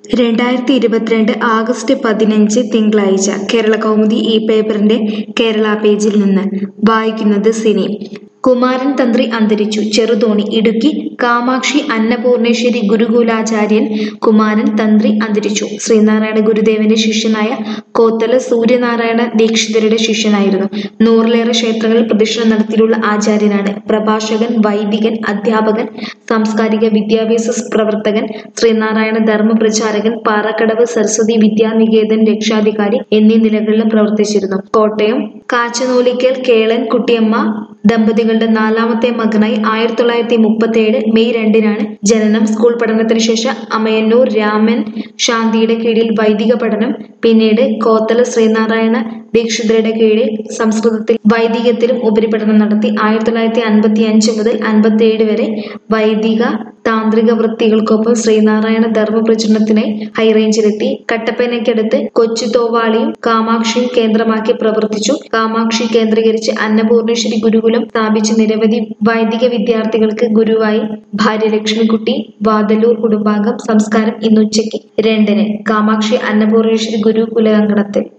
രണ്ടായിരത്തി ഇരുപത്തിരണ്ട് ആഗസ്റ്റ് പതിനഞ്ച് തിങ്കളാഴ്ച കേരള കൗമുദി ഈ പേപ്പറിന്റെ കേരള പേജിൽ നിന്ന് വായിക്കുന്നത് സിനി കുമാരൻ തന്ത്രി അന്തരിച്ചു ചെറുതോണി ഇടുക്കി കാമാക്ഷി അന്നപൂർണേശ്വരി ഗുരുകുലാചാര്യൻ കുമാരൻ തന്ത്രി അന്തരിച്ചു ശ്രീനാരായണ ഗുരുദേവന്റെ ശിഷ്യനായ കോത്തല സൂര്യനാരായണ ദീക്ഷിതരുടെ ശിഷ്യനായിരുന്നു നൂറിലേറെ ക്ഷേത്രങ്ങളിൽ പ്രദക്ഷിണം നടത്തിയിട്ടുള്ള ആചാര്യനാണ് പ്രഭാഷകൻ വൈദികൻ അധ്യാപകൻ സാംസ്കാരിക വിദ്യാഭ്യാസ പ്രവർത്തകൻ ശ്രീനാരായണ ധർമ്മ പ്രചാരകൻ പാറക്കടവ് സരസ്വതി വിദ്യാനികേതൻ രക്ഷാധികാരി എന്നീ നിലകളിലും പ്രവർത്തിച്ചിരുന്നു കോട്ടയം കാച്ചനൂലിക്കൽ കേളൻ കുട്ടിയമ്മ ദമ്പതികളുടെ നാലാമത്തെ മകനായി ആയിരത്തി തൊള്ളായിരത്തി മുപ്പത്തി ഏഴ് മെയ് രണ്ടിനാണ് ജനനം സ്കൂൾ പഠനത്തിന് ശേഷം അമയന്നൂർ രാമൻ ശാന്തിയുടെ കീഴിൽ വൈദിക പഠനം പിന്നീട് കോത്തല ശ്രീനാരായണ ദീക്ഷിതരുടെ കീഴിൽ സംസ്കൃതത്തിൽ വൈദികത്തിലും ഉപരിപഠനം നടത്തി ആയിരത്തി തൊള്ളായിരത്തി അൻപത്തി അഞ്ച് മുതൽ അൻപത്തി ഏഴ് വരെ വൈദിക താന്ത്രിക വൃത്തികൾക്കൊപ്പം ശ്രീനാരായണ ധർമ്മ പ്രചരണത്തിനായി ഹൈറേഞ്ചിലെത്തി കട്ടപ്പനയ്ക്കടുത്ത് കൊച്ചുതോവാളിയും കാമാക്ഷിയും കേന്ദ്രമാക്കി പ്രവർത്തിച്ചു കാമാക്ഷി കേന്ദ്രീകരിച്ച് അന്നപൂർണേശ്വരി ഗുരുകുലം സ്ഥാപിച്ച് നിരവധി വൈദിക വിദ്യാർത്ഥികൾക്ക് ഗുരുവായി ഭാര്യ ലക്ഷ്മിക്കുട്ടി വാതലൂർ കുടുംബാംഗം സംസ്കാരം ഇന്ന് ഉച്ചയ്ക്ക് രണ്ടിന് കാമാക്ഷി അന്നപൂർണേശ്വരി ഗുരുകുലാങ്കണത്തിൽ